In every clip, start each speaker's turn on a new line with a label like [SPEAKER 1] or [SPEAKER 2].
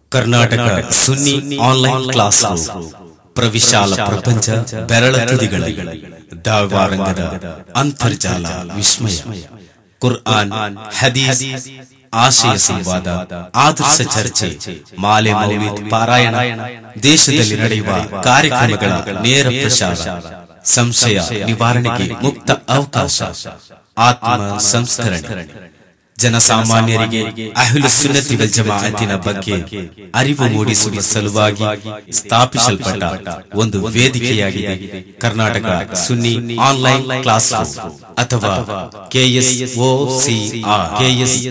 [SPEAKER 1] Karnataka Sunni online classroom ಪ್ರವಿಶಾಲ ಪ್ರಪಂಚ ಬೆರಳ ತುದಿಗಳಲ್ಲಿ ದಾವಾರಂಗದ ಅಂತರ್ಜಾಲ ವಿಸ್ಮಯ ಕುರ್ಆನ್ ಹದೀಸ್ ಆಶಯ ಸಂವಾದ ಆದರ್ಶ ಚರ್ಚೆ ಮಾಲೆ ಮೌಲಿದ್ ಪಾರಾಯಣ ದೇಶದಲ್ಲಿ ನಡೆಯುವ ಕಾರ್ಯಕ್ರಮಗಳ ನೇರ ಪ್ರಸಾರ ಸಂಶಯ ನಿವಾರಣೆಗೆ ಮುಕ್ತ ಅವಕಾಶ ಆತ್ಮ ಸಂಸ್ಕರಣೆ ಜನಸಾಮಾನ್ಯರಿಗೆ ಅಹ್ಲು ಸುನ್ನತಿ ವಲ್ ಜಮಾಅತಿನ ಬಗ್ಗೆ ಅರಿವು ಮೂಡಿಸುವ ಸಲುವಾಗಿ ಸ್ಥಾಪಿಸಲ್ಪಟ್ಟ ಒಂದು ವೇದಿಕೆಯಾಗಿದೆ Karnataka Sunni online classroom ಅಥವಾ ಕೆಎಸ್ ಕೆಎಸ್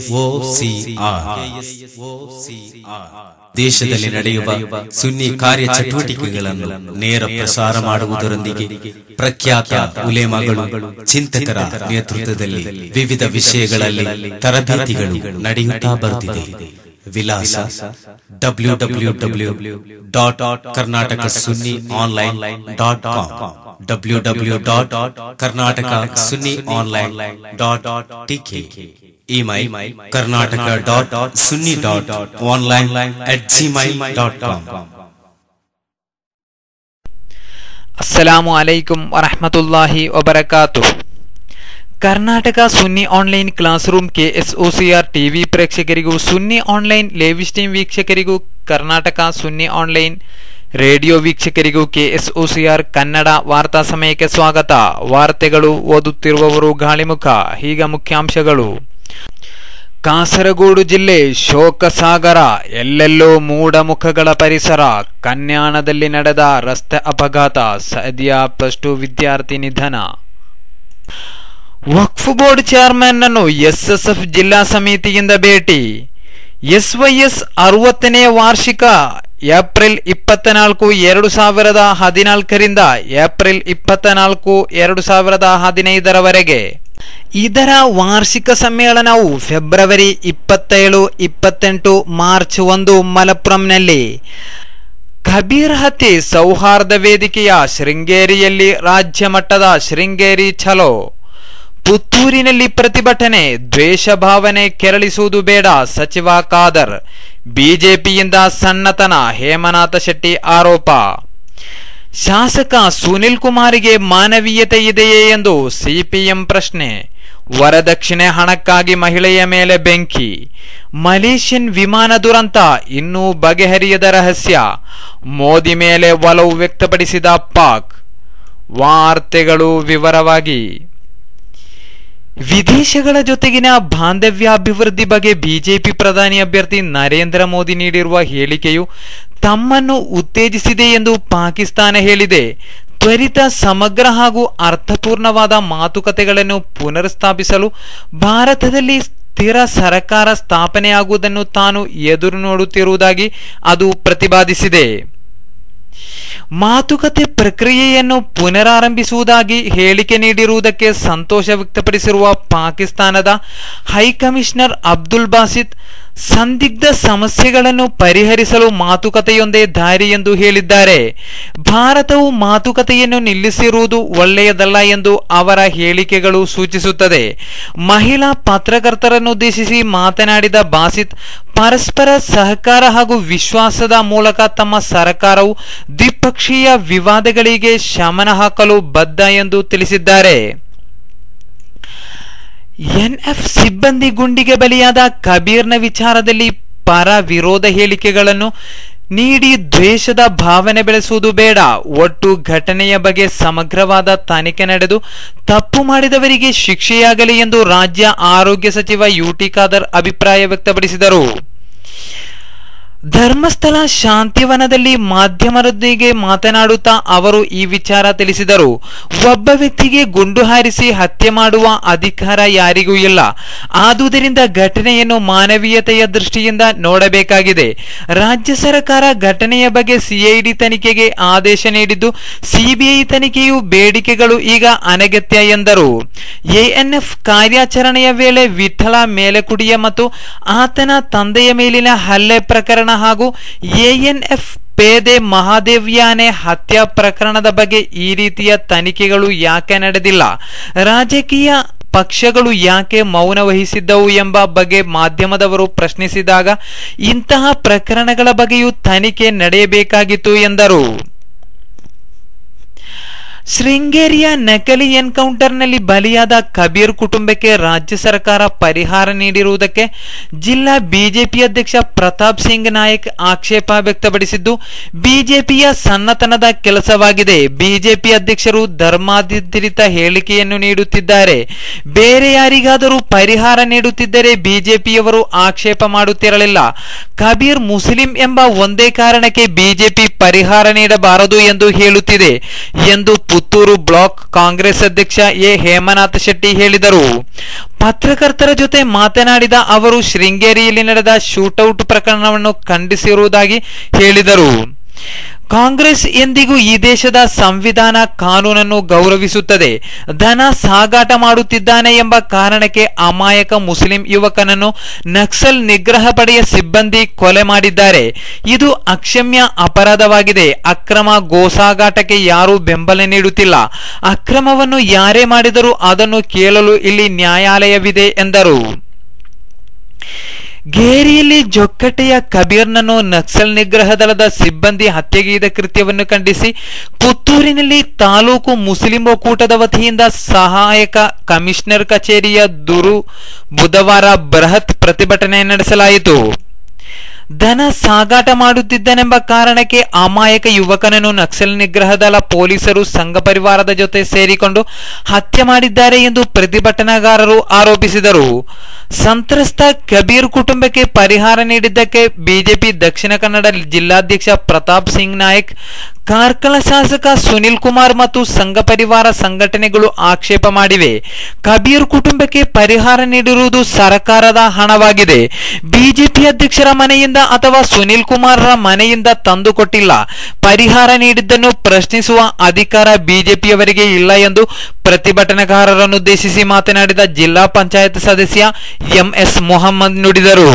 [SPEAKER 1] ದೇಶದಲ್ಲಿ ನಡೆಯುವ ಸುನ್ನಿ ಕಾರ್ಯ ಚಟುವಟಿಕೆಗಳನ್ನು ನೇರ ಪ್ರಸಾರ ಮಾಡುವುದರೊಂದಿಗೆ ಪ್ರಖ್ಯಾತ ಉಲೇಮಗಳು ಚಿಂತಕರ ನೇತೃತ್ವದಲ್ಲಿ ವಿವಿಧ ವಿಷಯಗಳಲ್ಲಿ ತರಬೇತಿಗಳು ನಡೆಯುತ್ತಾ ಬರುತ್ತಿದೆ ವಿಳಾಸ W W W dot Karnataka Sunni online dot com W W dot Karnataka Sunni online dot TK email Karnataka dot Sunni dot online at Gmail dot com
[SPEAKER 2] ಅಸ್ಸಲಾಮು ಅಲೈಕುಂ ವರಹಮತುಲ್ಲಾಹಿ ವಬರಕಾತು Karnataka Sunni online classroom K S O C R TV ಪ್ರೇಕ್ಷಕರಿಗೂ Sunni online live stream ವೀಕ್ಷಕರಿಗೂ Karnataka Sunni online radio ವೀಕ್ಷಕರಿಗೂ K S O C R Kannada ವಾರ್ತಾ ಸಮಯಕ್ಕೆ ಸ್ವಾಗತ ವಾರ್ತೆಗಳು ಓದುತ್ತಿರುವವರು ಗಾಳಿಮುಖ ಈಗ ಮುಖ್ಯಾಂಶಗಳು ಕಾಸರಗೋಡು ಜಿಲ್ಲೆ ಶೋಕಸಾಗರ ಎಲ್ಲೆಲ್ಲೋ ಮೂಢಮುಖಗಳ ಪರಿಸರ ಕನ್ಯಾಣದಲ್ಲಿ ನಡೆದ ರಸ್ತೆ ಅಪಘಾತ ಸದ್ಯ ಪ್ಲಸ್ ಟು ವಿದ್ಯಾರ್ಥಿ ನಿಧನ ವಕ್ಫ್ ಬೋರ್ಡ್ ಚೇರ್ಮನ್ ಅನ್ನು ಎಸ್ಎಸ್ಎಫ್ ಜಿಲ್ಲಾ ಸಮಿತಿಯಿಂದ ಭೇಟಿ ಎಸ್ವೈಎಸ್ ಅರವತ್ತನೇ ವಾರ್ಷಿಕ ಏಪ್ರಿಲ್ ಇಪ್ಪತ್ತ ನಾಲ್ಕು ಎರಡು ಸಾವಿರದ ಹದಿನಾಲ್ಕರಿಂದ ಏಪ್ರಿಲ್ ಇಪ್ಪತ್ತ ನಾಲ್ಕು ಎರಡು ಸಾವಿರದ ಹದಿನೈದರವರೆಗೆ ಇದರ ವಾರ್ಷಿಕ ಸಮ್ಮೇಳನವು ಫೆಬ್ರವರಿ ಇಪ್ಪತ್ತೇಳು ಇಪ್ಪತ್ತೆಂಟು ಮಾರ್ಚ್ ಒಂದು ಮಲಪುರಂನಲ್ಲಿ ಕಬೀರ್ ಹತ್ಯೆ ಸೌಹಾರ್ದ ವೇದಿಕೆಯ ಶೃಂಗೇರಿಯಲ್ಲಿ ರಾಜ್ಯ ಮಟ್ಟದ ಶೃಂಗೇರಿ ಛಲೋ ಪುತ್ತೂರಿನಲ್ಲಿ ಪ್ರತಿಭಟನೆ ದ್ವೇಷ ಭಾವನೆ ಕೆರಳಿಸುವುದು ಬೇಡ ಸಚಿವ ಖಾದರ್ ಬಿಜೆಪಿಯಿಂದ ಸಣ್ಣತನ ಹೇಮನಾಥ ಶೆಟ್ಟಿ ಆರೋಪ ಶಾಸಕ ಸುನಿಲ್ ಕುಮಾರಿಗೆ ಮಾನವೀಯತೆ ಇದೆಯೇ ಎಂದು ಸಿಪಿಎಂ ಪ್ರಶ್ನೆ ವರದಕ್ಷಿಣೆ ಹಣಕ್ಕಾಗಿ ಮಹಿಳೆಯ ಮೇಲೆ ಬೆಂಕಿ ಮಲೇಷ್ಯನ್ ವಿಮಾನ ದುರಂತ ಇನ್ನೂ ಬಗೆಹರಿಯದ ರಹಸ್ಯ ಮೋದಿ ಮೇಲೆ ಒಲವು ವ್ಯಕ್ತಪಡಿಸಿದ ಪಾಕ್ ವಾರ್ತೆಗಳು ವಿವರವಾಗಿ ವಿದೇಶಗಳ ಜೊತೆಗಿನ ಬಾಂಧವ್ಯಾಭಿವೃದ್ಧಿ ಬಗ್ಗೆ ಬಿಜೆಪಿ ಪ್ರಧಾನಿ ಅಭ್ಯರ್ಥಿ ನರೇಂದ್ರ ಮೋದಿ ನೀಡಿರುವ ಹೇಳಿಕೆಯು ತಮ್ಮನ್ನು ಉತ್ತೇಜಿಸಿದೆ ಎಂದು ಪಾಕಿಸ್ತಾನ ಹೇಳಿದೆ ತ್ವರಿತ ಸಮಗ್ರ ಹಾಗೂ ಅರ್ಥಪೂರ್ಣವಾದ ಮಾತುಕತೆಗಳನ್ನು ಪುನರ್ಸ್ಥಾಪಿಸಲು ಭಾರತದಲ್ಲಿ ಸ್ಥಿರ ಸರ್ಕಾರ ಸ್ಥಾಪನೆಯಾಗುವುದನ್ನು ತಾನು ಎದುರು ನೋಡುತ್ತಿರುವುದಾಗಿ ಅದು ಪ್ರತಿಪಾದಿಸಿದೆ ಮಾತುಕತೆ ಪ್ರಕ್ರಿಯೆಯನ್ನು ಪುನರಾರಂಭಿಸುವುದಾಗಿ ಹೇಳಿಕೆ ನೀಡಿರುವುದಕ್ಕೆ ಸಂತೋಷ ವ್ಯಕ್ತಪಡಿಸಿರುವ ಪಾಕಿಸ್ತಾನದ ಹೈಕಮಿಷನರ್ ಅಬ್ದುಲ್ ಬಾಸಿತ್ ಸಂದಿಗ್ಧ ಸಮಸ್ಯೆಗಳನ್ನು ಪರಿಹರಿಸಲು ಮಾತುಕತೆಯೊಂದೇ ದಾರಿ ಎಂದು ಹೇಳಿದ್ದಾರೆ ಭಾರತವು ಮಾತುಕತೆಯನ್ನು ನಿಲ್ಲಿಸಿರುವುದು ಒಳ್ಳೆಯದಲ್ಲ ಎಂದು ಅವರ ಹೇಳಿಕೆಗಳು ಸೂಚಿಸುತ್ತದೆ ಮಹಿಳಾ ಪತ್ರಕರ್ತರನ್ನುದ್ದೇಶಿಸಿ ಮಾತನಾಡಿದ ಬಾಸಿತ್ ಪರಸ್ಪರ ಸಹಕಾರ ಹಾಗೂ ವಿಶ್ವಾಸದ ಮೂಲಕ ತಮ್ಮ ಸರ್ಕಾರವು ದ್ವಿಪಕ್ಷೀಯ ವಿವಾದಗಳಿಗೆ ಶಮನ ಹಾಕಲು ಬದ್ಧ ಎಂದು ತಿಳಿಸಿದ್ದಾರೆ ಎನ್ಎಫ್ ಸಿಬ್ಬಂದಿ ಗುಂಡಿಗೆ ಬಲಿಯಾದ ಕಬೀರ್ನ ವಿಚಾರದಲ್ಲಿ ಪರ ವಿರೋಧ ಹೇಳಿಕೆಗಳನ್ನು ನೀಡಿ ದ್ವೇಷದ ಭಾವನೆ ಬೆಳೆಸುವುದು ಬೇಡ ಒಟ್ಟು ಘಟನೆಯ ಬಗ್ಗೆ ಸಮಗ್ರವಾದ ತನಿಖೆ ನಡೆದು ತಪ್ಪು ಮಾಡಿದವರಿಗೆ ಶಿಕ್ಷೆಯಾಗಲಿ ಎಂದು ರಾಜ್ಯ ಆರೋಗ್ಯ ಸಚಿವ ಯುಟಿ ಖಾದರ್ ಅಭಿಪ್ರಾಯ ವ್ಯಕ್ತಪಡಿಸಿದರು ಧರ್ಮಸ್ಥಳ ಶಾಂತಿವನದಲ್ಲಿ ಮಾಧ್ಯಮರೊಂದಿಗೆ ಮಾತನಾಡುತ್ತಾ ಅವರು ಈ ವಿಚಾರ ತಿಳಿಸಿದರು ಒಬ್ಬ ವ್ಯಕ್ತಿಗೆ ಗುಂಡು ಹಾರಿಸಿ ಹತ್ಯೆ ಮಾಡುವ ಅಧಿಕಾರ ಯಾರಿಗೂ ಇಲ್ಲ ಆದುದರಿಂದ ಘಟನೆಯನ್ನು ಮಾನವೀಯತೆಯ ದೃಷ್ಟಿಯಿಂದ ನೋಡಬೇಕಾಗಿದೆ ರಾಜ್ಯ ಸರ್ಕಾರ ಘಟನೆಯ ಬಗ್ಗೆ ಸಿಐಡಿ ತನಿಖೆಗೆ ಆದೇಶ ನೀಡಿದ್ದು ಸಿಬಿಐ ತನಿಖೆಯು ಬೇಡಿಕೆಗಳು ಈಗ ಅನಗತ್ಯ ಎಂದರು ಎಎನ್ಎಫ್ ಕಾರ್ಯಾಚರಣೆಯ ವೇಳೆ ವಿಠಲ ಮೇಲೆಕುಡಿಯ ಮತ್ತು ಆತನ ತಂದೆಯ ಮೇಲಿನ ಹಲ್ಲೆ ಪ್ರಕರಣ ಹಾಗೂ ಎಎನ್ಎಫ್ ಪೇದೆ ಮಹಾದೇವ್ಯಾನೆ ಹತ್ಯಾ ಪ್ರಕರಣದ ಬಗ್ಗೆ ಈ ರೀತಿಯ ತನಿಖೆಗಳು ಯಾಕೆ ನಡೆದಿಲ್ಲ ರಾಜಕೀಯ ಪಕ್ಷಗಳು ಯಾಕೆ ಮೌನ ವಹಿಸಿದ್ದವು ಎಂಬ ಬಗ್ಗೆ ಮಾಧ್ಯಮದವರು ಪ್ರಶ್ನಿಸಿದಾಗ ಇಂತಹ ಪ್ರಕರಣಗಳ ಬಗ್ಗೆಯೂ ತನಿಖೆ ನಡೆಯಬೇಕಾಗಿತ್ತು ಎಂದರು ಶೃಂಗೇರಿಯ ನಕಲಿ ಎನ್ಕೌಂಟರ್ನಲ್ಲಿ ಬಲಿಯಾದ ಕಬೀರ್ ಕುಟುಂಬಕ್ಕೆ ರಾಜ್ಯ ಸರ್ಕಾರ ಪರಿಹಾರ ನೀಡಿರುವುದಕ್ಕೆ ಜಿಲ್ಲಾ ಬಿಜೆಪಿ ಅಧ್ಯಕ್ಷ ಪ್ರತಾಪ್ ಸಿಂಗ್ ನಾಯಕ್ ಆಕ್ಷೇಪ ವ್ಯಕ್ತಪಡಿಸಿದ್ದು ಬಿಜೆಪಿಯ ಸನ್ನತನದ ಕೆಲಸವಾಗಿದೆ ಬಿಜೆಪಿ ಅಧ್ಯಕ್ಷರು ಧರ್ಮಾಧಿರಿತ ಹೇಳಿಕೆಯನ್ನು ನೀಡುತ್ತಿದ್ದಾರೆ ಬೇರೆ ಯಾರಿಗಾದರೂ ಪರಿಹಾರ ನೀಡುತ್ತಿದ್ದರೆ ಬಿಜೆಪಿಯವರು ಆಕ್ಷೇಪ ಮಾಡುತ್ತಿರಲಿಲ್ಲ ಕಬೀರ್ ಮುಸ್ಲಿಂ ಎಂಬ ಒಂದೇ ಕಾರಣಕ್ಕೆ ಬಿಜೆಪಿ ಪರಿಹಾರ ನೀಡಬಾರದು ಎಂದು ಹೇಳುತ್ತಿದೆ ಎಂದು ಪುತ್ತೂರು ಬ್ಲಾಕ್ ಕಾಂಗ್ರೆಸ್ ಅಧ್ಯಕ್ಷ ಎ ಹೇಮನಾಥ ಶೆಟ್ಟಿ ಹೇಳಿದರು ಪತ್ರಕರ್ತರ ಜೊತೆ ಮಾತನಾಡಿದ ಅವರು ಶೃಂಗೇರಿಯಲ್ಲಿ ನಡೆದ ಶೂಟೌಟ್ ಪ್ರಕರಣವನ್ನು ಖಂಡಿಸಿರುವುದಾಗಿ ಹೇಳಿದರು ಕಾಂಗ್ರೆಸ್ ಎಂದಿಗೂ ಈ ದೇಶದ ಸಂವಿಧಾನ ಕಾನೂನನ್ನು ಗೌರವಿಸುತ್ತದೆ ಧನ ಸಾಗಾಟ ಮಾಡುತ್ತಿದ್ದಾನೆ ಎಂಬ ಕಾರಣಕ್ಕೆ ಅಮಾಯಕ ಮುಸ್ಲಿಂ ಯುವಕನನ್ನು ನಕ್ಸಲ್ ನಿಗ್ರಹ ಪಡೆಯ ಸಿಬ್ಬಂದಿ ಕೊಲೆ ಮಾಡಿದ್ದಾರೆ ಇದು ಅಕ್ಷಮ್ಯ ಅಪರಾಧವಾಗಿದೆ ಅಕ್ರಮ ಗೋಸಾಗಾಟಕ್ಕೆ ಯಾರೂ ಬೆಂಬಲ ನೀಡುತ್ತಿಲ್ಲ ಅಕ್ರಮವನ್ನು ಯಾರೇ ಮಾಡಿದರೂ ಅದನ್ನು ಕೇಳಲು ಇಲ್ಲಿ ನ್ಯಾಯಾಲಯವಿದೆ ಎಂದರು ಗೇರಿಯಲ್ಲಿ ಜೊಕ್ಕಟ್ಟೆಯ ಕಬೀರ್ನನ್ನು ನಕ್ಸಲ್ ನಿಗ್ರಹ ದಳದ ಸಿಬ್ಬಂದಿ ಹತ್ಯೆಗೈದ ಕೃತ್ಯವನ್ನು ಖಂಡಿಸಿ ಪುತ್ತೂರಿನಲ್ಲಿ ತಾಲೂಕು ಮುಸ್ಲಿಂ ಒಕ್ಕೂಟದ ವತಿಯಿಂದ ಸಹಾಯಕ ಕಮಿಷನರ್ ಕಚೇರಿಯ ದುರು ಬುಧವಾರ ಬೃಹತ್ ಪ್ರತಿಭಟನೆ ನಡೆಸಲಾಯಿತು ಧನ ಸಾಗಾಟ ಮಾಡುತ್ತಿದ್ದನೆಂಬ ಕಾರಣಕ್ಕೆ ಅಮಾಯಕ ಯುವಕನನ್ನು ನಕ್ಸಲ್ ನಿಗ್ರಹ ದಳ ಪೊಲೀಸರು ಸಂಘ ಪರಿವಾರದ ಜೊತೆ ಸೇರಿಕೊಂಡು ಹತ್ಯೆ ಮಾಡಿದ್ದಾರೆ ಎಂದು ಪ್ರತಿಭಟನಾಕಾರರು ಆರೋಪಿಸಿದರು ಸಂತ್ರಸ್ತ ಕಬೀರ್ ಕುಟುಂಬಕ್ಕೆ ಪರಿಹಾರ ನೀಡಿದ್ದಕ್ಕೆ ಬಿಜೆಪಿ ದಕ್ಷಿಣ ಕನ್ನಡ ಜಿಲ್ಲಾಧ್ಯಕ್ಷ ಪ್ರತಾಪ್ ಸಿಂಗ್ ನಾಯಕ್ ಕಾರ್ಕಳ ಶಾಸಕ ಸುನಿಲ್ ಕುಮಾರ್ ಮತ್ತು ಸಂಘ ಪರಿವಾರ ಸಂಘಟನೆಗಳು ಆಕ್ಷೇಪ ಮಾಡಿವೆ ಕಬೀರ್ ಕುಟುಂಬಕ್ಕೆ ಪರಿಹಾರ ನೀಡಿರುವುದು ಸರ್ಕಾರದ ಹಣವಾಗಿದೆ ಬಿಜೆಪಿ ಅಧ್ಯಕ್ಷರ ಮನೆಯಿಂದ ಅಥವಾ ಸುನಿಲ್ ಕುಮಾರ್ರ ಮನೆಯಿಂದ ತಂದುಕೊಟ್ಟಿಲ್ಲ ಪರಿಹಾರ ನೀಡಿದ್ದನ್ನು ಪ್ರಶ್ನಿಸುವ ಅಧಿಕಾರ ಬಿಜೆಪಿಯವರಿಗೆ ಇಲ್ಲ ಎಂದು ಪ್ರತಿಭಟನಾಕಾರರನ್ನುದ್ದೇಶಿಸಿ ಮಾತನಾಡಿದ ಜಿಲ್ಲಾ ಪಂಚಾಯತ್ ಸದಸ್ಯ ಎಂಎಸ್ ಮೊಹಮ್ಮದ್ ನುಡಿದರು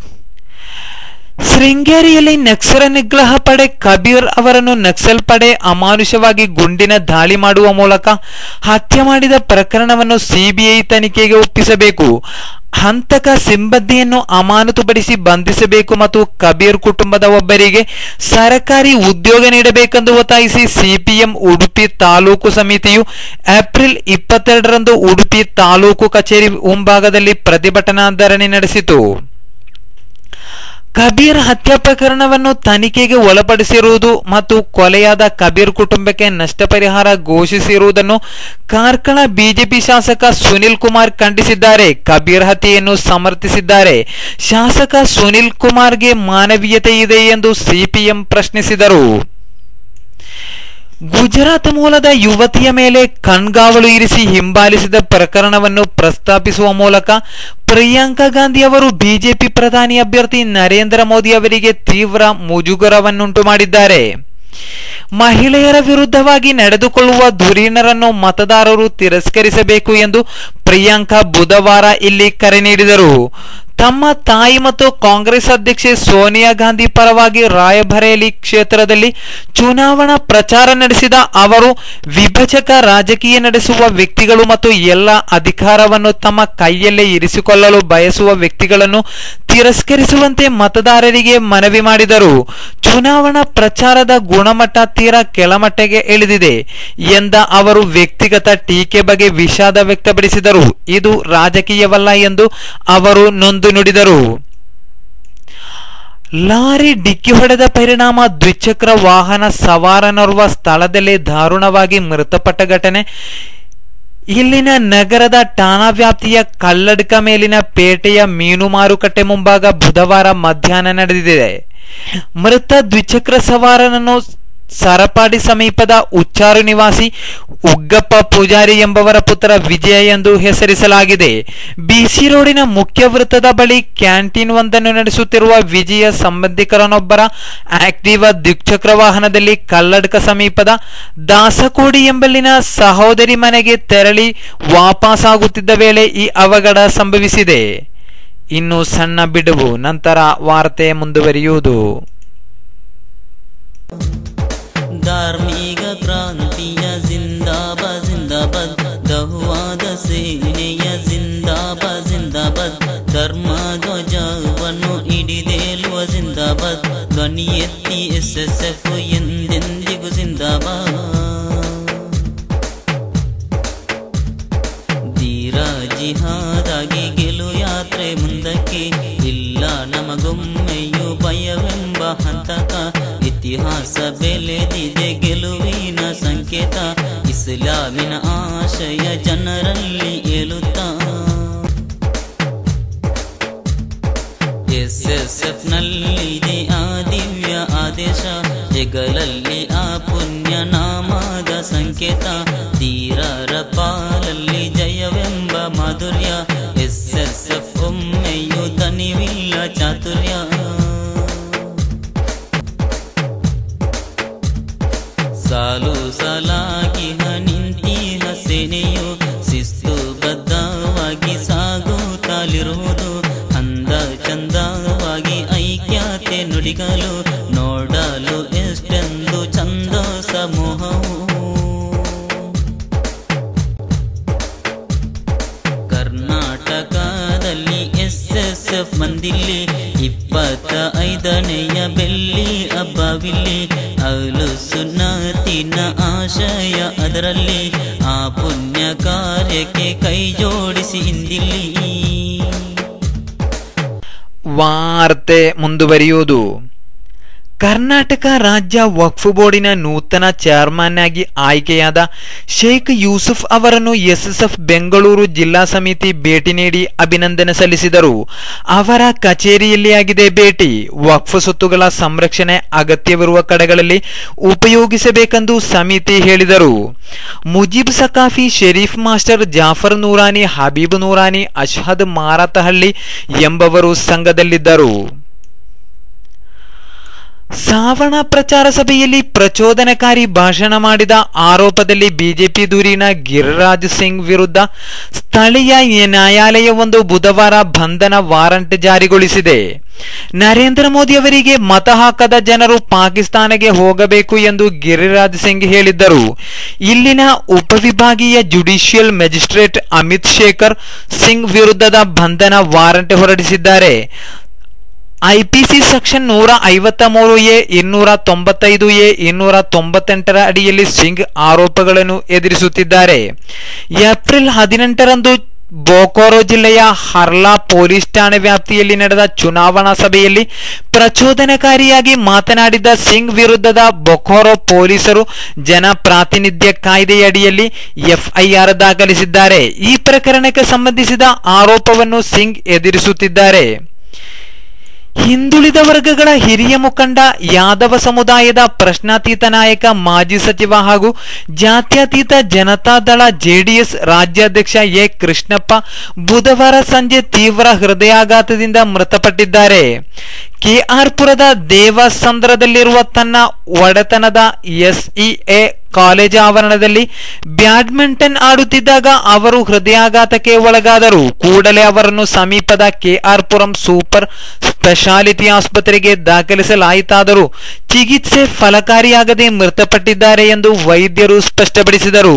[SPEAKER 2] ಶೃಂಗೇರಿಯಲ್ಲಿ ನಕ್ಸಲ ನಿಗ್ರಹ ಪಡೆ ಕಬೀರ್ ಅವರನ್ನು ನಕ್ಸಲ್ ಪಡೆ ಅಮಾನುಷವಾಗಿ ಗುಂಡಿನ ದಾಳಿ ಮಾಡುವ ಮೂಲಕ ಹತ್ಯೆ ಮಾಡಿದ ಪ್ರಕರಣವನ್ನು ಸಿಬಿಐ ತನಿಖೆಗೆ ಒಪ್ಪಿಸಬೇಕು ಹಂತಕ ಸಿಬ್ಬಂದಿಯನ್ನು ಅಮಾನತುಪಡಿಸಿ ಬಂಧಿಸಬೇಕು ಮತ್ತು ಕಬೀರ್ ಕುಟುಂಬದ ಒಬ್ಬರಿಗೆ ಸರ್ಕಾರಿ ಉದ್ಯೋಗ ನೀಡಬೇಕೆಂದು ಒತ್ತಾಯಿಸಿ ಸಿಪಿಎಂ ಉಡುಪಿ ತಾಲೂಕು ಸಮಿತಿಯು ಏಪ್ರಿಲ್ ಇಪ್ಪತ್ತೆರಡರಂದು ಉಡುಪಿ ತಾಲೂಕು ಕಚೇರಿ ಮುಂಭಾಗದಲ್ಲಿ ಪ್ರತಿಭಟನಾ ಧರಣಿ ನಡೆಸಿತು ಕಬೀರ್ ಹತ್ಯೆ ಪ್ರಕರಣವನ್ನು ತನಿಖೆಗೆ ಒಳಪಡಿಸಿರುವುದು ಮತ್ತು ಕೊಲೆಯಾದ ಕಬೀರ್ ಕುಟುಂಬಕ್ಕೆ ನಷ್ಟ ಪರಿಹಾರ ಘೋಷಿಸಿರುವುದನ್ನು ಕಾರ್ಕಳ ಬಿಜೆಪಿ ಶಾಸಕ ಸುನಿಲ್ ಕುಮಾರ್ ಖಂಡಿಸಿದ್ದಾರೆ ಕಬೀರ್ ಹತ್ಯೆಯನ್ನು ಸಮರ್ಥಿಸಿದ್ದಾರೆ ಶಾಸಕ ಸುನಿಲ್ ಕುಮಾರ್ಗೆ ಮಾನವೀಯತೆ ಇದೆ ಎಂದು ಸಿಪಿಎಂ ಪ್ರಶ್ನಿಸಿದರು ಗುಜರಾತ್ ಮೂಲದ ಯುವತಿಯ ಮೇಲೆ ಕಣ್ಗಾವಲು ಇರಿಸಿ ಹಿಂಬಾಲಿಸಿದ ಪ್ರಕರಣವನ್ನು ಪ್ರಸ್ತಾಪಿಸುವ ಮೂಲಕ ಪ್ರಿಯಾಂಕಾ ಗಾಂಧಿ ಅವರು ಬಿಜೆಪಿ ಪ್ರಧಾನಿ ಅಭ್ಯರ್ಥಿ ನರೇಂದ್ರ ಮೋದಿ ಅವರಿಗೆ ತೀವ್ರ ಮುಜುಗರವನ್ನುಂಟು ಮಾಡಿದ್ದಾರೆ ಮಹಿಳೆಯರ ವಿರುದ್ಧವಾಗಿ ನಡೆದುಕೊಳ್ಳುವ ಧುರೀಣರನ್ನು ಮತದಾರರು ತಿರಸ್ಕರಿಸಬೇಕು ಎಂದು ಪ್ರಿಯಾಂಕಾ ಬುಧವಾರ ಇಲ್ಲಿ ಕರೆ ನೀಡಿದರು ತಮ್ಮ ತಾಯಿ ಮತ್ತು ಕಾಂಗ್ರೆಸ್ ಅಧ್ಯಕ್ಷೆ ಸೋನಿಯಾ ಗಾಂಧಿ ಪರವಾಗಿ ರಾಯಬರೇಲಿ ಕ್ಷೇತ್ರದಲ್ಲಿ ಚುನಾವಣಾ ಪ್ರಚಾರ ನಡೆಸಿದ ಅವರು ವಿಭಜಕ ರಾಜಕೀಯ ನಡೆಸುವ ವ್ಯಕ್ತಿಗಳು ಮತ್ತು ಎಲ್ಲ ಅಧಿಕಾರವನ್ನು ತಮ್ಮ ಕೈಯಲ್ಲೇ ಇರಿಸಿಕೊಳ್ಳಲು ಬಯಸುವ ವ್ಯಕ್ತಿಗಳನ್ನು ತಿರಸ್ಕರಿಸುವಂತೆ ಮತದಾರರಿಗೆ ಮನವಿ ಮಾಡಿದರು ಚುನಾವಣಾ ಪ್ರಚಾರದ ಗುಣಮಟ್ಟ ತೀರಾ ಕೆಳಮಟ್ಟಕ್ಕೆ ಇಳಿದಿದೆ ಎಂದ ಅವರು ವ್ಯಕ್ತಿಗತ ಟೀಕೆ ಬಗ್ಗೆ ವಿಷಾದ ವ್ಯಕ್ತಪಡಿಸಿದರು ಇದು ರಾಜಕೀಯವಲ್ಲ ಎಂದು ಅವರು ನೊಂದು ನುಡಿದರು ಲಾರಿ ಡಿಕ್ಕಿ ಹೊಡೆದ ಪರಿಣಾಮ ದ್ವಿಚಕ್ರ ವಾಹನ ಸವಾರನೋರ್ವ ಸ್ಥಳದಲ್ಲೇ ದಾರುಣವಾಗಿ ಮೃತಪಟ್ಟ ಘಟನೆ ಇಲ್ಲಿನ ನಗರದ ಠಾಣಾ ವ್ಯಾಪ್ತಿಯ ಕಲ್ಲಡ್ಕ ಮೇಲಿನ ಪೇಟೆಯ ಮೀನು ಮಾರುಕಟ್ಟೆ ಮುಂಭಾಗ ಬುಧವಾರ ಮಧ್ಯಾಹ್ನ ನಡೆದಿದೆ ಮೃತ ದ್ವಿಚಕ್ರ ಸವಾರನನ್ನು ಸರಪಾಡಿ ಸಮೀಪದ ಉಚ್ಚಾರು ನಿವಾಸಿ ಉಗ್ಗಪ್ಪ ಪೂಜಾರಿ ಎಂಬವರ ಪುತ್ರ ವಿಜಯ ಎಂದು ಹೆಸರಿಸಲಾಗಿದೆ ಬಿಸಿ ರೋಡಿನ ಮುಖ್ಯ ವೃತ್ತದ ಬಳಿ ಕ್ಯಾಂಟೀನ್ ಒಂದನ್ನು ನಡೆಸುತ್ತಿರುವ ವಿಜಯ ಸಂಬಂಧಿಕರನೊಬ್ಬರ ಆಕ್ಟಿವಾ ದ್ವಿಚಕ್ರ ವಾಹನದಲ್ಲಿ ಕಲ್ಲಡ್ಕ ಸಮೀಪದ ದಾಸಕೋಡಿ ಎಂಬಲ್ಲಿನ ಸಹೋದರಿ ಮನೆಗೆ ತೆರಳಿ ವಾಪಸ್ಸಾಗುತ್ತಿದ್ದ ವೇಳೆ ಈ ಅವಘಡ ಸಂಭವಿಸಿದೆ ಇನ್ನು ಸಣ್ಣ ಬಿಡುವು ನಂತರ ವಾರ್ತೆ ಮುಂದುವರಿಯುವುದು
[SPEAKER 3] ಧಾರ್ಮಿಕ ಕ್ರಾಂತಿಯ ಜಿಂದಾಬಾದ್ ಜಿಂದಾಬಾದ್ ದಹುವಾದ ಸೇನೆಯ ಜಿಂದಾಬಾದ್ ಧ್ವನಿ ಎತ್ತಿ ಎಸ್ ಎಸ್ ಎಫ್ ಎಂದೆಂದಿಗೂ ಜಿಂದಾಬಾದ್ ಧೀರ ಜಿಹಾದಾಗಿ ಗೆಲು ಯಾತ್ರೆ ಮುಂದಕ್ಕೆ ಇಲ್ಲ ನಮಗೊಮ್ಮೆಯೂ ಭಯವೆಂಬ ಹಂತಕ ಇತಿಹಾಸ ಬೆಳೆದಿದೆ ಗೆಲುವಿನ ಸಂಕೇತ ಇಸ್ಲಾಮಿನ ಆಶಯ ಜನರಲ್ಲಿ ಏಳುತ್ತಾ ಎಸ್ ಎಸ್ ಎಫ್ ನಲ್ಲಿದೆ ಆ ದಿವ್ಯ ಆದೇಶ ಹೆಗಲಲ್ಲಿ ಆ ಪುಣ್ಯ ನಾಮದ ಸಂಕೇತ ಧೀರರ ಪಾಲಲ್ಲಿ ಜಯವೆಂಬ ಮಾಧುರ್ಯ ಎಸ್ ಎಸ್ ಎಫ್ ಒಮ್ಮೆಯೂ ತನಿವಿಲ್ಲ ಚಾತುರ್ಯ ಸಾಲು ಸಲಾಗಿ ನಿಂತಿಹ ಸೇನೆಯು ಶಿಸ್ತು ಬದ್ಧವಾಗಿ ಸಾಗುತ್ತಲಿರುವುದು ಅಂದ ಚಂದವಾಗಿ ಐಕ್ಯತೆ ನುಡಿಗಲು ನೋಡಲು ಎಷ್ಟೆಂದು ಚಂದ ಸಮೂಹವು ಕರ್ನಾಟಕದಲ್ಲಿ ಎಸ್ ಎಸ್ ಎಫ್ ಮಂದಿಲ್ಲಿ ಇಪ್ಪತ್ತ ಐದನೆಯ ಬೆಳ್ಳಿ ಹಬ್ಬವಿಲ್ಲಿ ಅಲು ಸುನ್ನತಿನ ಆಶಯ ಅದರಲ್ಲಿ ಆ ಪುಣ್ಯ ಕಾರ್ಯಕ್ಕೆ ಕೈ ಜೋಡಿಸಿ ಇಂದಿಲ್ಲಿ
[SPEAKER 2] ವಾರ್ತೆ ಮುಂದುವರಿಯುವುದು ಕರ್ನಾಟಕ ರಾಜ್ಯ ವಕ್ಫ್ ಬೋರ್ಡಿನ ನೂತನ ಚೇರ್ಮನ್ ಆಗಿ ಆಯ್ಕೆಯಾದ ಶೇಖ್ ಯೂಸುಫ್ ಅವರನ್ನು ಎಸ್ಎಸ್ಎಫ್ ಬೆಂಗಳೂರು ಜಿಲ್ಲಾ ಸಮಿತಿ ಭೇಟಿ ನೀಡಿ ಅಭಿನಂದನೆ ಸಲ್ಲಿಸಿದರು ಅವರ ಕಚೇರಿಯಲ್ಲಿ ಆಗಿದೆ ಭೇಟಿ ವಕ್ಫ್ ಸೊತ್ತುಗಳ ಸಂರಕ್ಷಣೆ ಅಗತ್ಯವಿರುವ ಕಡೆಗಳಲ್ಲಿ ಉಪಯೋಗಿಸಬೇಕೆಂದು ಸಮಿತಿ ಹೇಳಿದರು ಮುಜೀಬ್ ಸಕಾಫಿ ಶರೀಫ್ ಮಾಸ್ಟರ್ ಜಾಫರ್ ನೂರಾನಿ ಹಬೀಬ್ ನೂರಾನಿ ಅಶ್ಹದ್ ಮಾರತಹಳ್ಳಿ ಎಂಬವರು ಸಂಘದಲ್ಲಿದ್ದರು ಸಾವಣ ಪ್ರಚಾರ ಸಭೆಯಲ್ಲಿ ಪ್ರಚೋದನಕಾರಿ ಭಾಷಣ ಮಾಡಿದ ಆರೋಪದಲ್ಲಿ ಬಿಜೆಪಿ ದೂರಿನ ಗಿರಿರಾಜ್ ಸಿಂಗ್ ವಿರುದ್ಧ ಸ್ಥಳೀಯ ನ್ಯಾಯಾಲಯವೊಂದು ಬುಧವಾರ ಬಂಧನ ವಾರಂಟ್ ಜಾರಿಗೊಳಿಸಿದೆ ನರೇಂದ್ರ ಮೋದಿ ಅವರಿಗೆ ಮತ ಹಾಕದ ಜನರು ಪಾಕಿಸ್ತಾನಕ್ಕೆ ಹೋಗಬೇಕು ಎಂದು ಗಿರಿರಾಜ್ ಸಿಂಗ್ ಹೇಳಿದ್ದರು ಇಲ್ಲಿನ ಉಪವಿಭಾಗೀಯ ಜುಡಿಷಿಯಲ್ ಮ್ಯಾಜಿಸ್ಟ್ರೇಟ್ ಅಮಿತ್ ಶೇಖರ್ ಸಿಂಗ್ ವಿರುದ್ಧದ ಬಂಧನ ವಾರಂಟ್ ಹೊರಡಿಸಿದ್ದಾರೆ ಐಪಿಸಿ ಸೆಕ್ಷನ್ ನೂರ ಐವತ್ತ ಮೂರು ಎ ಇನ್ನೂರ ತೊಂಬತ್ತೈದು ಎ ಇನ್ನೂರ ತೊಂಬತ್ತೆಂಟರ ಅಡಿಯಲ್ಲಿ ಸಿಂಗ್ ಆರೋಪಗಳನ್ನು ಎದುರಿಸುತ್ತಿದ್ದಾರೆ ಏಪ್ರಿಲ್ ಹದಿನೆಂಟರಂದು ಬೋಕೋರೋ ಜಿಲ್ಲೆಯ ಹರ್ಲಾ ಪೊಲೀಸ್ ಠಾಣೆ ವ್ಯಾಪ್ತಿಯಲ್ಲಿ ನಡೆದ ಚುನಾವಣಾ ಸಭೆಯಲ್ಲಿ ಪ್ರಚೋದನಕಾರಿಯಾಗಿ ಮಾತನಾಡಿದ ಸಿಂಗ್ ವಿರುದ್ಧದ ಬೊಕೋರೋ ಪೊಲೀಸರು ಜನಪ್ರಾತಿನಿಧ್ಯ ಕಾಯ್ದೆಯಡಿಯಲ್ಲಿ ಎಫ್ಐಆರ್ ದಾಖಲಿಸಿದ್ದಾರೆ ಈ ಪ್ರಕರಣಕ್ಕೆ ಸಂಬಂಧಿಸಿದ ಆರೋಪವನ್ನು ಸಿಂಗ್ ಎದುರಿಸುತ್ತಿದ್ದಾರೆ ಹಿಂದುಳಿದ ವರ್ಗಗಳ ಹಿರಿಯ ಮುಖಂಡ ಯಾದವ ಸಮುದಾಯದ ಪ್ರಶ್ನಾತೀತ ನಾಯಕ ಮಾಜಿ ಸಚಿವ ಹಾಗೂ ಜಾತ್ಯತೀತ ಜನತಾದಳ ಜೆಡಿಎಸ್ ರಾಜ್ಯಾಧ್ಯಕ್ಷ ಎ ಕೃಷ್ಣಪ್ಪ ಬುಧವಾರ ಸಂಜೆ ತೀವ್ರ ಹೃದಯಾಘಾತದಿಂದ ಮೃತಪಟ್ಟಿದ್ದಾರೆ ಕೆಆರ್ ಪುರದ ದೇವಸಂದ್ರದಲ್ಲಿರುವ ತನ್ನ ಒಡೆತನದ ಎಸ್ಇಎ ಕಾಲೇಜು ಆವರಣದಲ್ಲಿ ಬ್ಯಾಡ್ಮಿಂಟನ್ ಆಡುತ್ತಿದ್ದಾಗ ಅವರು ಹೃದಯಾಘಾತಕ್ಕೆ ಒಳಗಾದರು ಕೂಡಲೇ ಅವರನ್ನು ಸಮೀಪದ ಕೆಆರ್ ಪುರಂ ಸೂಪರ್ ಸ್ಪೆಷಾಲಿಟಿ ಆಸ್ಪತ್ರೆಗೆ ದಾಖಲಿಸಲಾಯಿತಾದರೂ ಚಿಕಿತ್ಸೆ ಫಲಕಾರಿಯಾಗದೆ ಮೃತಪಟ್ಟಿದ್ದಾರೆ ಎಂದು ವೈದ್ಯರು ಸ್ಪಷ್ಟಪಡಿಸಿದರು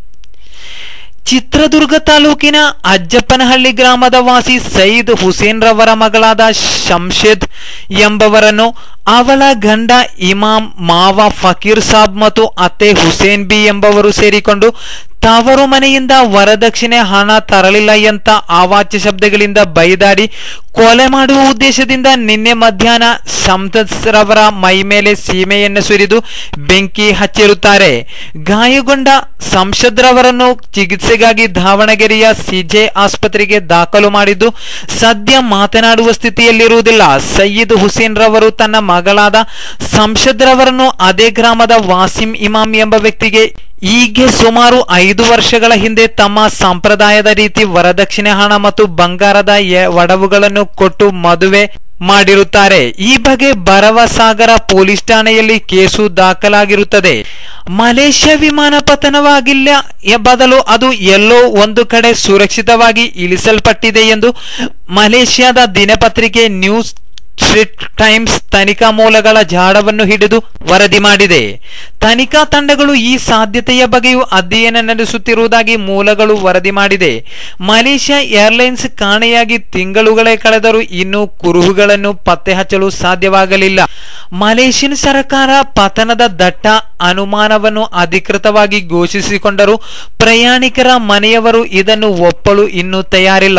[SPEAKER 2] ಚಿತ್ರದುರ್ಗ ತಾಲೂಕಿನ ಅಜ್ಜಪ್ಪನಹಳ್ಳಿ ಗ್ರಾಮದ ವಾಸಿ ಸಯೀದ್ ಹುಸೇನ್ ರವರ ಮಗಳಾದ ಶಂಶೇದ್ ಎಂಬವರನ್ನು ಅವಳ ಗಂಡ ಇಮಾಮ್ ಮಾವ ಫಕೀರ್ ಸಾಬ್ ಮತ್ತು ಅತ್ತೆ ಹುಸೇನ್ ಬಿ ಎಂಬವರು ಸೇರಿಕೊಂಡು ತವರು ಮನೆಯಿಂದ ವರದಕ್ಷಿಣೆ ಹಣ ತರಲಿಲ್ಲ ಅಂತ ಅವಾಚ್ಯ ಶಬ್ದಗಳಿಂದ ಬೈದಾಡಿ ಕೊಲೆ ಮಾಡುವ ಉದ್ದೇಶದಿಂದ ನಿನ್ನೆ ಮಧ್ಯಾಹ್ನ ಸಂತಸ್ರವರ ಮೈ ಮೇಲೆ ಸೀಮೆಯನ್ನು ಸುರಿದು ಬೆಂಕಿ ಹಚ್ಚಿರುತ್ತಾರೆ ಗಾಯಗೊಂಡ ಸಂಸದ್ರವರನ್ನು ಚಿಕಿತ್ಸೆಗಾಗಿ ದಾವಣಗೆರೆಯ ಸಿಜೆ ಆಸ್ಪತ್ರೆಗೆ ದಾಖಲು ಮಾಡಿದ್ದು ಸದ್ಯ ಮಾತನಾಡುವ ಸ್ಥಿತಿಯಲ್ಲಿರುವುದಿಲ್ಲ ಸಯ್ಯದ್ ಹುಸೇನ್ ರವರು ತನ್ನ ಮಗಳಾದ ಸಂಸದ್ರವರನ್ನು ಅದೇ ಗ್ರಾಮದ ವಾಸಿಂ ಇಮಾಮ್ ಎಂಬ ವ್ಯಕ್ತಿಗೆ ಹೀಗೆ ಸುಮಾರು ಐದು ವರ್ಷಗಳ ಹಿಂದೆ ತಮ್ಮ ಸಂಪ್ರದಾಯದ ರೀತಿ ವರದಕ್ಷಿಣೆ ಹಣ ಮತ್ತು ಬಂಗಾರದ ಎ- ಒಡವುಗಳನ್ನು ಕೊಟ್ಟು ಮದುವೆ ಮಾಡಿರುತ್ತಾರೆ ಈ ಬಗ್ಗೆ ಭರವಸಾಗರ ಪೊಲೀಸ್ ಠಾಣೆಯಲ್ಲಿ ಕೇಸು ದಾಖಲಾಗಿರುತ್ತದೆ ಮಲೇಷ್ಯಾ ವಿಮಾನ ಪತನವಾಗಿಲ್ಲ ಎ ಬದಲು ಅದು ಎಲ್ಲೋ ಒಂದು ಕಡೆ ಸುರಕ್ಷಿತವಾಗಿ ಇಳಿಸಲ್ಪಟ್ಟಿದೆ ಎಂದು ಮಲೇಷ್ಯಾದ ದಿನಪತ್ರಿಕೆ ನ್ಯೂಸ್ ಸ್ಟ್ರಿಟ್ ಟೈಮ್ಸ್ ತನಿಖಾ ಮೂಲಗಳ ಜಾಡವನ್ನು ಹಿಡಿದು ವರದಿ ಮಾಡಿದೆ ತನಿಖಾ ತಂಡಗಳು ಈ ಸಾಧ್ಯತೆಯ ಬಗ್ಗೆಯೂ ಅಧ್ಯಯನ ನಡೆಸುತ್ತಿರುವುದಾಗಿ ಮೂಲಗಳು ವರದಿ ಮಾಡಿದೆ ಮಲೇಷ್ಯಾ ಏರ್ಲೈನ್ಸ್ ಕಾಣೆಯಾಗಿ ತಿಂಗಳುಗಳೇ ಕಳೆದರೂ ಇನ್ನೂ ಕುರುಹುಗಳನ್ನು ಪತ್ತೆ ಹಚ್ಚಲು ಸಾಧ್ಯವಾಗಲಿಲ್ಲ ಮಲೇಷ್ಯನ್ ಸರ್ಕಾರ ಪತನದ ದಟ್ಟ ಅನುಮಾನವನ್ನು ಅಧಿಕೃತವಾಗಿ ಘೋಷಿಸಿಕೊಂಡರೂ ಪ್ರಯಾಣಿಕರ ಮನೆಯವರು ಇದನ್ನು ಒಪ್ಪಲು ಇನ್ನೂ ತಯಾರಿಲ್ಲ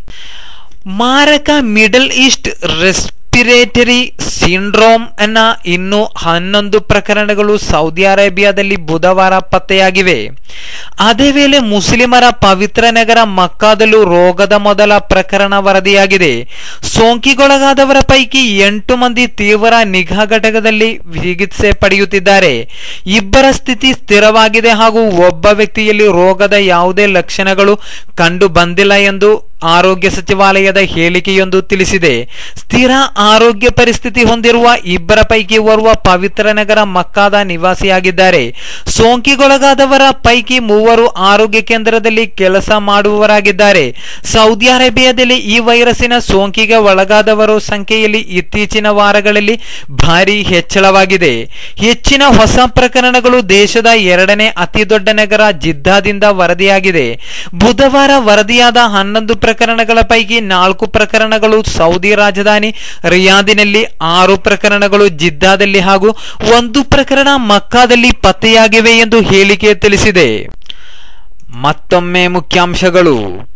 [SPEAKER 2] ಮಾರಕ ಮಿಡಲ್ ಈಸ್ಟ್ ರೆಸ್ಪಿರೇಟರಿ ಸಿಂಡ್ರೋಮ್ ಅನ್ನ ಇನ್ನು ಹನ್ನೊಂದು ಪ್ರಕರಣಗಳು ಸೌದಿ ಅರೇಬಿಯಾದಲ್ಲಿ ಬುಧವಾರ ಪತ್ತೆಯಾಗಿವೆ ಅದೇ ವೇಳೆ ಮುಸ್ಲಿಮರ ಪವಿತ್ರ ನಗರ ಮಕ್ಕಾದಲ್ಲೂ ರೋಗದ ಮೊದಲ ಪ್ರಕರಣ ವರದಿಯಾಗಿದೆ ಸೋಂಕಿಗೊಳಗಾದವರ ಪೈಕಿ ಎಂಟು ಮಂದಿ ತೀವ್ರ ನಿಗಾ ಘಟಕದಲ್ಲಿ ಚಿಕಿತ್ಸೆ ಪಡೆಯುತ್ತಿದ್ದಾರೆ ಇಬ್ಬರ ಸ್ಥಿತಿ ಸ್ಥಿರವಾಗಿದೆ ಹಾಗೂ ಒಬ್ಬ ವ್ಯಕ್ತಿಯಲ್ಲಿ ರೋಗದ ಯಾವುದೇ ಲಕ್ಷಣಗಳು ಕಂಡು ಬಂದಿಲ್ಲ ಎಂದು ಆರೋಗ್ಯ ಸಚಿವಾಲಯದ ಹೇಳಿಕೆಯೊಂದು ತಿಳಿಸಿದೆ ಸ್ಥಿರ ಆರೋಗ್ಯ ಪರಿಸ್ಥಿತಿ ಹೊಂದಿರುವ ಇಬ್ಬರ ಪೈಕಿ ಓರ್ವ ಪವಿತ್ರ ನಗರ ಮಕ್ಕಾದ ನಿವಾಸಿಯಾಗಿದ್ದಾರೆ ಸೋಂಕಿಗೊಳಗಾದವರ ಪೈಕಿ ಮೂವರು ಆರೋಗ್ಯ ಕೇಂದ್ರದಲ್ಲಿ ಕೆಲಸ ಮಾಡುವವರಾಗಿದ್ದಾರೆ ಸೌದಿ ಅರೇಬಿಯಾದಲ್ಲಿ ಈ ವೈರಸ್ಸಿನ ಸೋಂಕಿಗೆ ಒಳಗಾದವರ ಸಂಖ್ಯೆಯಲ್ಲಿ ಇತ್ತೀಚಿನ ವಾರಗಳಲ್ಲಿ ಭಾರಿ ಹೆಚ್ಚಳವಾಗಿದೆ ಹೆಚ್ಚಿನ ಹೊಸ ಪ್ರಕರಣಗಳು ದೇಶದ ಎರಡನೇ ಅತಿ ದೊಡ್ಡ ನಗರ ಜಿದ್ದಾದಿಂದ ವರದಿಯಾಗಿದೆ ಬುಧವಾರ ವರದಿಯಾದ ಹನ್ನೊಂದು ಪ್ರಕರಣಗಳ ಪೈಕಿ ನಾಲ್ಕು ಪ್ರಕರಣಗಳು ಸೌದಿ ರಾಜಧಾನಿ ರಿಯಾದಿನಲ್ಲಿ ಆರು ಪ್ರಕರಣಗಳು ಜಿದ್ದಾದಲ್ಲಿ ಹಾಗೂ ಒಂದು ಪ್ರಕರಣ ಮಕ್ಕಾದಲ್ಲಿ ಪತ್ತೆಯಾಗಿವೆ ಎಂದು ಹೇಳಿಕೆ ತಿಳಿಸಿದೆ ಮತ್ತೊಮ್ಮೆ ಮುಖ್ಯಾಂಶಗಳು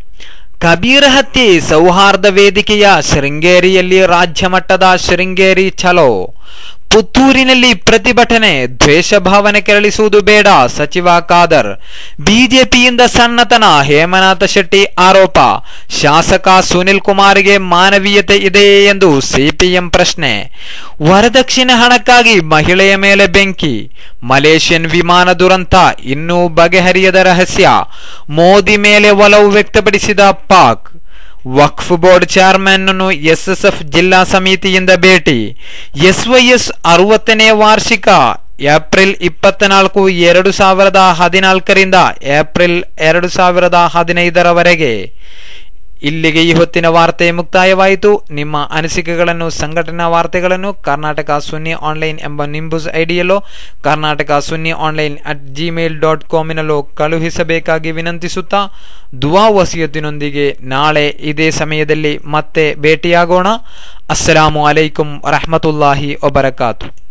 [SPEAKER 2] ಕಬೀರ್ ಹತ್ಯೆ ಸೌಹಾರ್ದ ವೇದಿಕೆಯ ಶೃಂಗೇರಿಯಲ್ಲಿ ರಾಜ್ಯ ಮಟ್ಟದ ಶೃಂಗೇರಿ ಚಲೋ ಪುತ್ತೂರಿನಲ್ಲಿ ಪ್ರತಿಭಟನೆ ದ್ವೇಷ ಭಾವನೆ ಕೆರಳಿಸುವುದು ಬೇಡ ಸಚಿವ ಖಾದರ್ ಬಿಜೆಪಿಯಿಂದ ಸಣ್ಣತನ ಹೇಮನಾಥ ಶೆಟ್ಟಿ ಆರೋಪ ಶಾಸಕ ಸುನಿಲ್ ಕುಮಾರ್ಗೆ ಮಾನವೀಯತೆ ಇದೆಯೇ ಎಂದು ಸಿಪಿಎಂ ಪ್ರಶ್ನೆ ವರದಕ್ಷಿಣೆ ಹಣಕ್ಕಾಗಿ ಮಹಿಳೆಯ ಮೇಲೆ ಬೆಂಕಿ ಮಲೇಷ್ಯನ್ ವಿಮಾನ ದುರಂತ ಇನ್ನೂ ಬಗೆಹರಿಯದ ರಹಸ್ಯ ಮೋದಿ ಮೇಲೆ ಒಲವು ವ್ಯಕ್ತಪಡಿಸಿದ ಪಾಕ್ ವಕ್ಫ್ ಬೋರ್ಡ್ ಚೇರ್ಮನ್ ಅನ್ನು ಎಸ್ಎಸ್ಎಫ್ ಜಿಲ್ಲಾ ಸಮಿತಿಯಿಂದ ಭೇಟಿ ಎಸ್ವೈಎಸ್ ಅರವತ್ತನೇ ವಾರ್ಷಿಕ ಏಪ್ರಿಲ್ ಇಪ್ಪತ್ನಾಲ್ಕು ಎರಡು ಸಾವಿರದ ಹದಿನಾಲ್ಕರಿಂದ ಏಪ್ರಿಲ್ ಎರಡು ಸಾವಿರದ ಹದಿನೈದರವರೆಗೆ ಇಲ್ಲಿಗೆ ಈ ಹೊತ್ತಿನ ವಾರ್ತೆ ಮುಕ್ತಾಯವಾಯಿತು ನಿಮ್ಮ ಅನಿಸಿಕೆಗಳನ್ನು ಸಂಘಟನಾ ವಾರ್ತೆಗಳನ್ನು ಕರ್ನಾಟಕ ಸುನ್ನಿ ಆನ್ಲೈನ್ ಎಂಬ ನಿಂಬುಸ್ ಐಡಿಯಲ್ಲೋ Karnataka Sunni online at Gmail dot ಕಾಮಿನಲ್ಲೋ ಕಳುಹಿಸಬೇಕಾಗಿ ವಿನಂತಿಸುತ್ತಾ ದುವಾ ವಸಿಯತ್ತಿನೊಂದಿಗೆ ನಾಳೆ ಇದೇ ಸಮಯದಲ್ಲಿ ಮತ್ತೆ ಭೇಟಿಯಾಗೋಣ ಅಸ್ಸಲಾಮು ಅಲೈಕುಂ ವರಹಮತುಲ್ಲಾಹಿ ವಬರಕಾತು